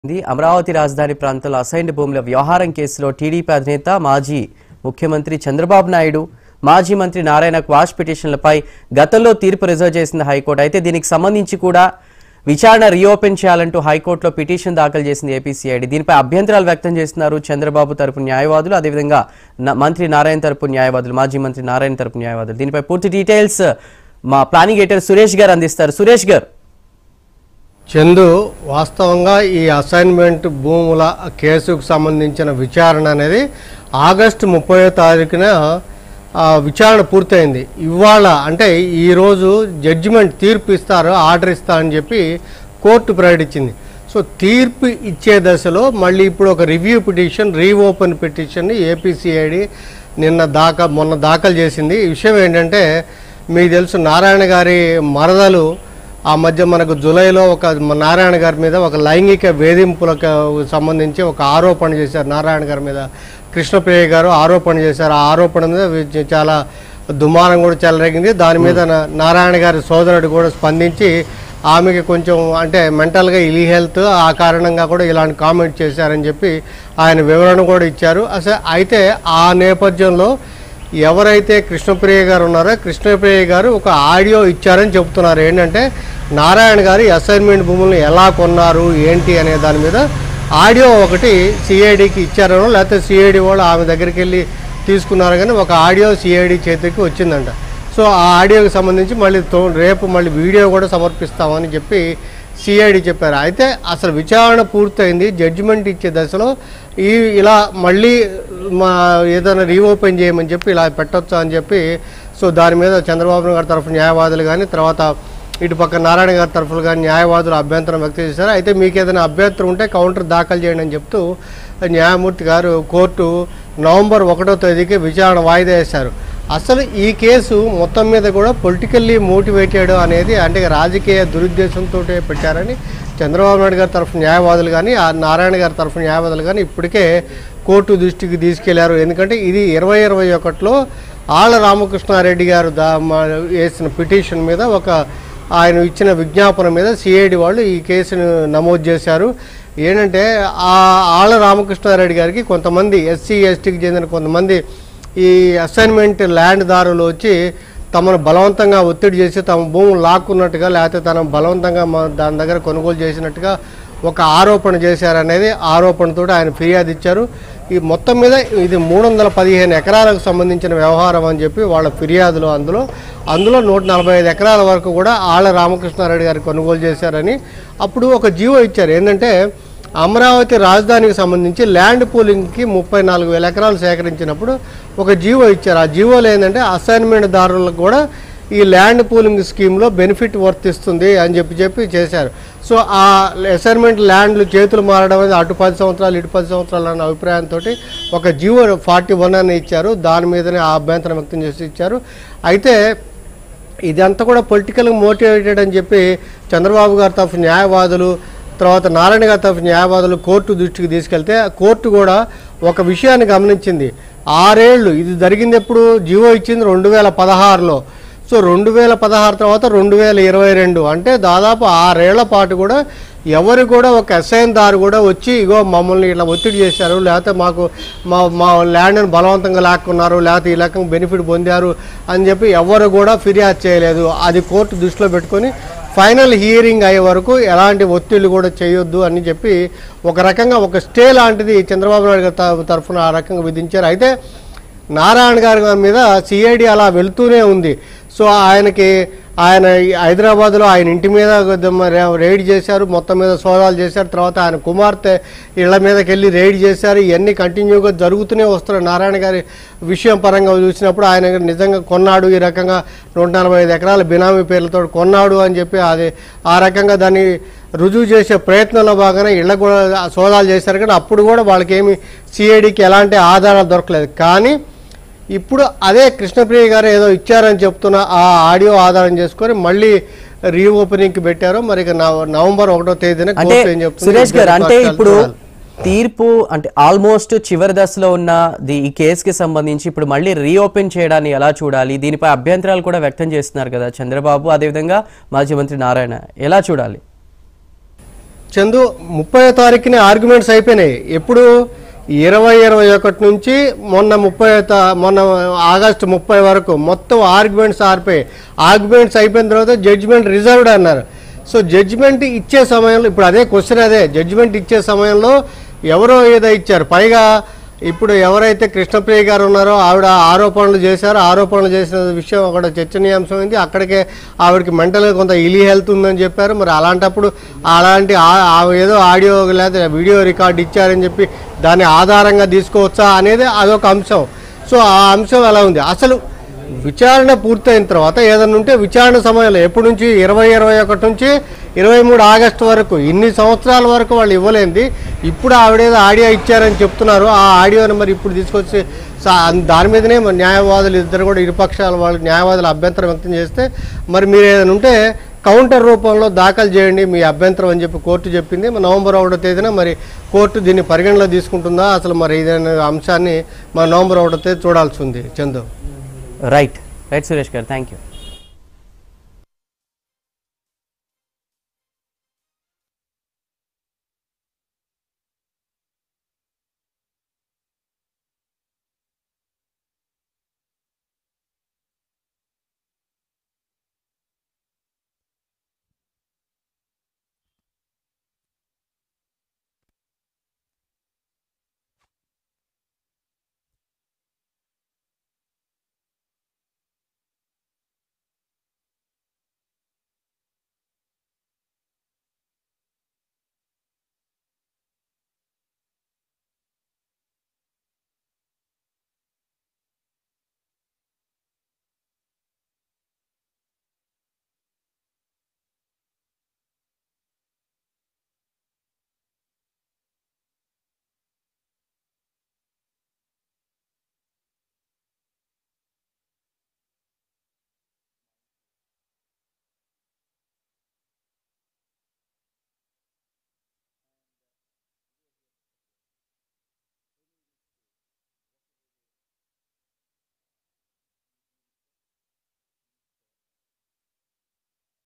ఇది అమరావతి రాజధాని ప్రాంతంలో అసైన్డ్ భూముల వ్యవహారం కేసులో టీడీపీ అధినేత మాజీ ముఖ్యమంత్రి చంద్రబాబు నాయుడు మాజీ మంత్రి నారాయణ క్వాష్ పిటిషన్లపై గతంలో తీర్పు రిజర్వ్ చేసింది హైకోర్టు అయితే దీనికి సంబంధించి కూడా విచారణ రీఓపెన్ చేయాలంటూ హైకోర్టులో పిటిషన్ దాఖలు చేసింది ఏపీసీఐడి దీనిపై అభ్యంతరాలు వ్యక్తం చేస్తున్నారు చంద్రబాబు తరపు న్యాయవాదులు అదేవిధంగా న- మంత్రి నారాయణ తరపు న్యాయవాదులు మాజీ మంత్రి నారాయణ తరపు న్యాయవాదులు దీనిపై పూర్తి డీటెయిల్స్ మా ప్లానింగ్ ఎడిటర్ సురేష్ గారు అందిస్తారు సురేష్ గారు చందు వాస్తవంగా ఈ అసైన్మెంట్ భూముల కేసుకు సంబంధించిన విచారణ అనేది ఆగస్టు ముప్పై తారీఖున ఆ, విచారణ పూర్తయింది ఇవాళ అంటే ఈరోజు జడ్జిమెంట్ తీర్పు ఇస్తారు ఆర్డర్ ఇస్తా అని చెప్పి కోర్టు ప్రకటించింది సో తీర్పు ఇచ్చే దశలో మళ్ళీ ఇప్పుడు ఒక review petition reopen petition A P C I D నిన్న దాకా మొన్న దాఖలు చేసింది ఈ విషయం ఏంటంటే మీకు తెలుసు నారాయణ గారి మరదలు ఆ మధ్య మనకు జూలైలో ఒక మ- నారాయణ గారి మీద ఒక లైంగిక వేధింపులకు సంబంధించి ఒక ఆరోపణ చేశారు నారాయణ గారి మీద కృష్ణప్రియ గారు ఆరోపణ చేశారు ఆ ఆరోపణ మీద వి- చాలా దుమారం కూడా చెలరేగింది దాని మీద నా- నారాయణ గారి సోదరుడు కూడా స్పందించి ఆమెకి కొంచెం అంటే మెంటల్గా ఇలీ హెల్త్ ఆ కారణంగా కూడా ఇలాంటి కామెంట్ చేశారని చెప్పి ఆయన వివరణ కూడా ఇచ్చారు అసలు అయితే ఆ నేపథ్యంలో ఎవరైతే కృష్ణప్రియ గారు ఉన్నారో కృష్ణప్రియ గారు ఒక ఆడియో ఇచ్చారని చెప్తున్నారు ఏంటంటే నారాయణ గారు ఈ అసైన్మెంట్ భూములను ఎలా కొన్నారు ఏంటి అనే దాని మీద ఆడియో ఒకటి సిఐడికి ఇచ్చారనో లేకపోతే సిఐడి వాళ్ళు ఆమె దగ్గరికి వెళ్ళి తీసుకున్నారు కానీ ఒక ఆడియో సిఐడి చేతికి వచ్చిందంట సో ఆ ఆడియోకి సంబంధించి మళ్ళీ తో- రేపు మళ్ళీ వీడియో కూడా సమర్పిస్తామని చెప్పి సిఐడి చెప్పారు అయితే అసలు విచారణ పూర్తయింది జడ్జిమెంట్ ఇచ్చే దశలో ఈ ఇలా మళ్ళీ మా ఏదైనా రీఓపెన్ చేయమని చెప్పి ఇలా పెట్టొచ్చు అని చెప్పి సో దాని మీద చంద్రబాబు గారి తరఫు న్యాయవాదులు కానీ తర్వాత ఇటు పక్క నారాయణ గారి తరఫులు కానీ న్యాయవాదులు అభ్యంతరం వ్యక్తం చేశారు అయితే మీకు ఏదైనా అభ్యంతరం ఉంటే కౌంటర్ దాఖలు చేయండి అని చెప్తూ న్యాయమూర్తి గారు కోర్టు నవంబర్ ఒకటో తేదీకి విచారణ వాయిదా వేశారు అసలు ఈ కేసు మొత్తం మీద కూడా పొలిటికల్లీ మోటివేటెడ్ అనేది అంటే రాజకీయ దురుద్దేశంతో పెట్టారని చంద్రబాబు నాయుడు గారి తరఫు న్యాయవాదులు కానీ ఆ నారాయణ గారి తరఫు న్యాయవాదులు కానీ ఇప్పటికే కోర్టు దృష్టికి తీసుకెళ్లారు ఎందుకంటే ఇది ఇరవై ఇరవై ఒకటిలో ఆళ్ళ రామకృష్ణారెడ్డి గారు దా మా- వేసిన పిటిషన్ మీద ఒక ఆయన ఇచ్చిన విజ్ఞాపన మీద సిఐడి వాళ్ళు ఈ కేసును నమోదు చేశారు ఏంటంటే ఆ ఆళ్ళ రామకృష్ణారెడ్డి గారికి కొంతమంది ఎస్సీ ఎస్టీకి చెందిన కొంతమంది ఈ అసైన్మెంట్ ల్యాండ్ దారులు వచ్చి తమను బలవంతంగా ఒత్తిడి చేసి తమ భూములు లాక్కున్నట్టుగా లేకపోతే తన బలవంతంగా మా- దాని దగ్గర కొనుగోలు చేసినట్టుగా ఒక ఆరోపణ చేశారనేది ఆరోపణతో ఆయన ఫిర్యాదు ఇచ్చారు ఈ మొత్తం మీద ఇది మూడు వందల పదిహేను ఎకరాలకు సంబంధించిన వ్యవహారం అని చెప్పి వాళ్ళ ఫిర్యాదులు అందులో అందులో నూట నలభై ఐదు ఎకరాల వరకు కూడా ఆళ్ళ రామకృష్ణారెడ్డి గారు కొనుగోలు చేశారని అప్పుడు ఒక జీవో ఇచ్చారు ఏంటంటే అమరావతి రాజధానికి సంబంధించి ల్యాండ్ పూలింగ్కి ముప్పై నాలుగు వేల ఎకరాలు సేకరించినప్పుడు ఒక జీవో ఇచ్చారు ఆ జీవోలో ఏంటంటే అసైన్మెంట్ దారులకు కూడా ఈ ల్యాండ్ పూలింగ్ స్కీమ్లో బెనిఫిట్ వర్తిస్తుంది అని చెప్పి చెప్పి చేశారు సో ఆ అసైన్మెంట్ ల్యాండ్లు చేతులు మారడం అనేది అటు పది సంవత్సరాలు ఇటు పది సంవత్సరాలు అన్న అభిప్రాయంతో ఒక జీవో ఫార్టీ వన్ అని ఇచ్చారు దాని మీదనే ఆ అభ్యంతరం వ్యక్తం చేసి ఇచ్చారు అయితే ఇదంతా కూడా పొలిటికల్ మోటివేటెడ్ అని చెప్పి చంద్రబాబు గారి తరఫు న్యాయవాదులు తర్వాత నారాయణ గారి తరఫు న్యాయవాదులు కోర్టు దృష్టికి తీసుకెళ్తే ఆ కోర్టు కూడా ఒక విషయాన్ని గమనించింది ఆరేళ్లు ఇది జరిగింది ఎప్పుడు జీవో ఇచ్చింది రెండు వేల పదహారులో సో రెండు వేల పదహారు తర్వాత రెండు వేల ఇరవై రెండు అంటే దాదాపు ఆరేళ్ల పాటు కూడా ఎవరు కూడా ఒక అసైన్ దారు కూడా వచ్చి ఇగో మమ్మల్ని ఇట్లా ఒత్తిడి చేశారు లేకపోతే మాకు మా మా ల్యాండ్ని బలవంతంగా లాక్కున్నారు లేకపోతే ఈ రకంగా బెనిఫిట్ పొందారు అని చెప్పి ఎవరు కూడా ఫిర్యాదు చేయలేదు అది కోర్టు దృష్టిలో పెట్టుకొని ఫైనల్ హియరింగ్ అయ్యే వరకు ఎలాంటి ఒత్తిళ్లు కూడా చేయొద్దు అని చెప్పి ఒక రకంగా ఒక స్టే లాంటిది చంద్రబాబు నాయుడు గారి త- తరఫున ఆ రకంగా విధించారు అయితే నారాయణ గారి మీద సిఐడి అలా వెళ్తూనే ఉంది సో ఆయనకి ఆయన ఈ హైదరాబాద్లో ఆయన ఇంటి మీద కొద్దిగా రే- రైడ్ చేశారు మొత్తం మీద సోదాలు చేశారు తర్వాత ఆయన కుమార్తె ఇళ్ల మీదకి వెళ్ళి రైడ్ చేశారు ఇవన్నీ కంటిన్యూగా జరుగుతూనే వస్తున్నారు నారాయణ గారి విషయం పరంగా చూసినప్పుడు ఆయన నిజంగా కొన్నాడు ఈ రకంగా నూట నలభై ఐదు ఎకరాల బినామీ పేర్లతో కొన్నాడు అని చెప్పి అది ఆ రకంగా దాన్ని రుజువు చేసే ప్రయత్నంలో భాగంగా ఇళ్ళ కూడా సోదాలు చేశారు కానీ అప్పుడు కూడా వాళ్ళకి ఏమి సిఐడికి ఎలాంటి ఆధారాలు దొరకలేదు కానీ ఇప్పుడు అదే కృష్ణప్రియ గారు ఏదో ఇచ్చారని చెప్తున్న ఆ ఆడియో ఆధారం చేసుకొని మళ్ళీ రీఓపెనింగ్ కి పెట్టారు మరి ఇక నవ- నవంబర్ ఒకటో తేదీన అంటే కోర్టు ఏం చెప్తుంది సురేష్ గారు అంటే చూడాలి. ఇప్పుడు తీర్పు అంటే ఆల్మోస్ట్ చివరి దశలో ఉన్న ది ఈ కేసుకి సంబంధించి ఇప్పుడు మళ్ళీ రీఓపెన్ చేయడాన్ని ఎలా చూడాలి దీనిపై అభ్యంతరాలు కూడా వ్యక్తం చేస్తున్నారు కదా చంద్రబాబు అదేవిధంగా మాజీ మంత్రి నారాయణ ఎలా చూడాలి చందు ముప్పై తారీఖునే ఆర్గ్యుమెంట్స్ అయిపోయినాయి ఎప్పుడు ఇరవై ఇరవై ఒకటి నుంచి మొన్న ముప్పై మొన్న ఆగస్టు ముప్పై వరకు మొత్తం ఆర్గ్యుమెంట్స్ ఆరిపోయాయి ఆర్గ్యుమెంట్స్ అయిపోయిన తర్వాత జడ్జిమెంట్ రిజర్వ్డ్ అన్నారు సో జడ్జిమెంట్ ఇచ్చే సమయంలో ఇప్పుడు అదే క్వశ్చన్ అదే జడ్జిమెంట్ ఇచ్చే సమయంలో ఎవరో ఏదో ఇచ్చారు పైగా ఇప్పుడు ఎవరైతే కృష్ణప్రియ గారు ఉన్నారో ఆవిడ ఆరోపణలు చేశారో ఆరోపణలు చేసిన విషయం అక్కడ చర్చనీయాంశమైంది అక్కడికే ఆవిడకి మెంటల్గా కొంత ఇలీ హెల్త్ ఉందని చెప్పారు మరి అలాంటప్పుడు అలాంటి ఆ- ఆ ఏదో ఆడియో లేదా వీడియో రికార్డ్ ఇచ్చారని చెప్పి దాన్ని ఆధారంగా తీసుకోవచ్చా అనేది అదొక అంశం సో ఆ అంశం అలా ఉంది అసలు విచారణ పూర్తయిన తర్వాత ఏదైనా ఉంటే విచారణ సమయంలో ఎప్పటి నుంచి ఇరవై ఇరవై ఒకటి నుంచి ఇరవై మూడు ఆగస్టు వరకు ఇన్ని సంవత్సరాల వరకు వాళ్ళు ఇవ్వలేంది ఇప్పుడు ఆవిడేదో ఆడియో ఇచ్చారని చెప్తున్నారు ఆ ఆడియోని మరి ఇప్పుడు తీసుకొచ్చి సా- దాని మీదనే మరి న్యాయవాదులు ఇద్దరు కూడా ఇరుపక్షాల వాళ్ళు న్యాయవాదులు అభ్యంతరం వ్యక్తం చేస్తే మరి మీరు ఏదైనా ఉంటే కౌంటర్ రూపంలో దాఖలు చేయండి మీ అభ్యంతరం అని చెప్పి కోర్టు చెప్పింది మరి నవంబర్ ఒకటో తేదీన మరి కోర్టు దీన్ని పరిగణలో తీసుకుంటుందా అసలు మరి ఇదైన అంశాన్ని మరి నవంబర్ ఒకటో తేదీ చూడాల్సి ఉంది చందు రైట్ రైట్ సురేష్ గారు థ్యాంక్ యూ